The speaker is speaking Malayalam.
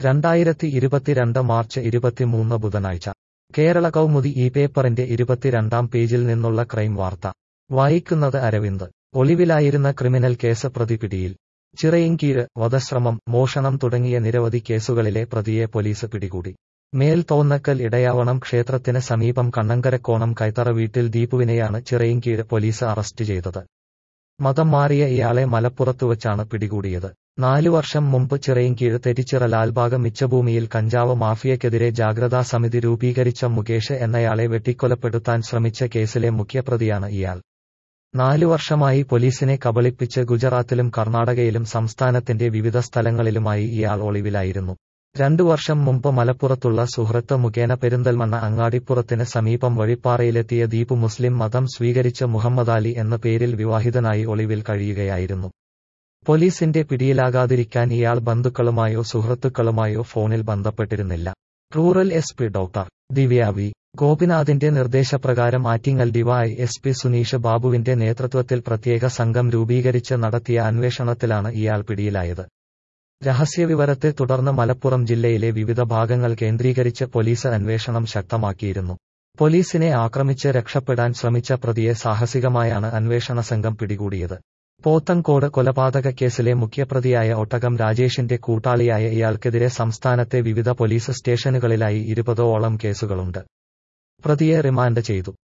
രണ്ടായിരത്തി ഇരുപത്തിരണ്ട് മാർച്ച് ഇരുപത്തിമൂന്ന് ബുധനാഴ്ച കേരള കൗമുദി ഈ പേപ്പറിന്റെ ഇരുപത്തിരണ്ടാം പേജിൽ നിന്നുള്ള ക്രൈം വാർത്ത വായിക്കുന്നത് അരവിന്ദ് ഒളിവിലായിരുന്ന ക്രിമിനൽ കേസ് പ്രതി പിടിയിൽ ചിറയിൻകീഴ് വധശ്രമം മോഷണം തുടങ്ങിയ നിരവധി കേസുകളിലെ പ്രതിയെ പോലീസ് പിടികൂടി മേൽ തോന്നക്കൽ ഇടയാവണം ക്ഷേത്രത്തിന് സമീപം കണ്ണങ്കരക്കോണം കൈത്തറ വീട്ടിൽ ദീപുവിനെയാണ് ചിറയിൻകീഴ് പോലീസ് അറസ്റ്റ് ചെയ്തത് മതം മാറിയ ഇയാളെ മലപ്പുറത്തുവച്ചാണ് പിടികൂടിയത് നാലു വർഷം മുമ്പ് ചിറയിൻകീഴ് തെറ്റിച്ചിറ ലാൽബാഗ് മിച്ചഭൂമിയിൽ കഞ്ചാവ് മാഫിയക്കെതിരെ ജാഗ്രതാ സമിതി രൂപീകരിച്ച മുകേഷ് എന്നയാളെ വെട്ടിക്കൊലപ്പെടുത്താൻ ശ്രമിച്ച കേസിലെ മുഖ്യപ്രതിയാണ് ഇയാൾ നാലു വർഷമായി പോലീസിനെ കബളിപ്പിച്ച് ഗുജറാത്തിലും കർണാടകയിലും സംസ്ഥാനത്തിന്റെ വിവിധ സ്ഥലങ്ങളിലുമായി ഇയാൾ ഒളിവിലായിരുന്നു രണ്ടു വർഷം മുമ്പ് മലപ്പുറത്തുള്ള സുഹൃത്ത് മുഖേന പെരിന്തൽമണ്ണ അങ്ങാടിപ്പുറത്തിന് സമീപം വഴിപ്പാറയിലെത്തിയ ദീപു മുസ്ലിം മതം സ്വീകരിച്ച മുഹമ്മദാലി എന്ന പേരിൽ വിവാഹിതനായി ഒളിവിൽ കഴിയുകയായിരുന്നു പോലീസിന്റെ പിടിയിലാകാതിരിക്കാൻ ഇയാൾ ബന്ധുക്കളുമായോ സുഹൃത്തുക്കളുമായോ ഫോണിൽ ബന്ധപ്പെട്ടിരുന്നില്ല rural S P doctor Divya V ഗോപിനാഥിന്റെ നിർദ്ദേശപ്രകാരം Attingal D Y S P Suneesh ബാബുവിന്റെ നേതൃത്വത്തിൽ പ്രത്യേക സംഘം രൂപീകരിച്ച് നടത്തിയ അന്വേഷണത്തിലാണ് ഇയാൾ പിടിയിലായത് രഹസ്യവിവരത്തെ തുടർന്ന് മലപ്പുറം ജില്ലയിലെ വിവിധ ഭാഗങ്ങൾ കേന്ദ്രീകരിച്ച് പോലീസ് അന്വേഷണം ശക്തമാക്കിയിരുന്നു പോലീസിനെ ആക്രമിച്ച് രക്ഷപ്പെടാൻ ശ്രമിച്ച പ്രതിയെ സാഹസികമായാണ് അന്വേഷണ സംഘം പിടികൂടിയത് പോത്തങ്കോട് കൊലപാതക കേസിലെ മുഖ്യപ്രതിയായ ഒട്ടകം രാജേഷിന്റെ കൂട്ടാളിയായ ഇയാൾക്കെതിരെ സംസ്ഥാനത്തെ വിവിധ പോലീസ് സ്റ്റേഷനുകളിലായി ഇരുപതോളം കേസുകളുണ്ട് പ്രതിയെ റിമാൻഡ് ചെയ്തു